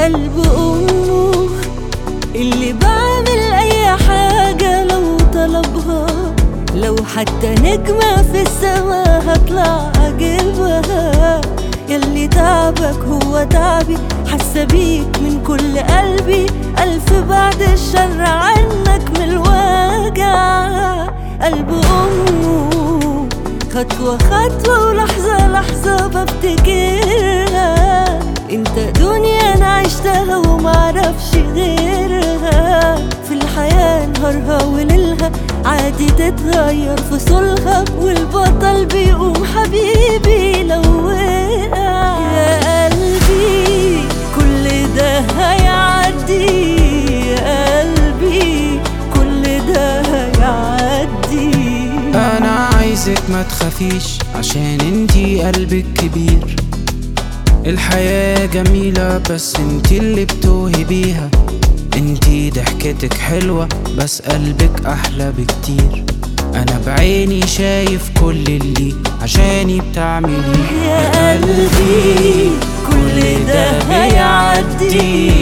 قلب أمه اللي بعمل أي حاجة لو طلبها لو حتى نجمة في السما هطلع أجيبها يلي تعبك هو تعبي حاسة بيك من كل قلبي ألف بعد الشر عنك من الوجع قلب أمه خطوة خطوة ولحظة لحظة بفتكرها انت دنيا انا عشتها ومعرفش غيرها في الحياة نهارها وليلها عادي تتغير فصولها والبطل بيقوم حبيبي لو وقع يا قلبي كل ده هيعدي يا قلبي كل ده هيعدي انا عايزك ما تخافيش عشان انتي قلبك كبير الحياة جميلة بس انتي اللي بتوهي بيها انتي ضحكتك حلوة بس قلبك احلى بكتير انا بعيني شايف كل اللي عشاني بتعمليه يا قلبي كل ده هيعدي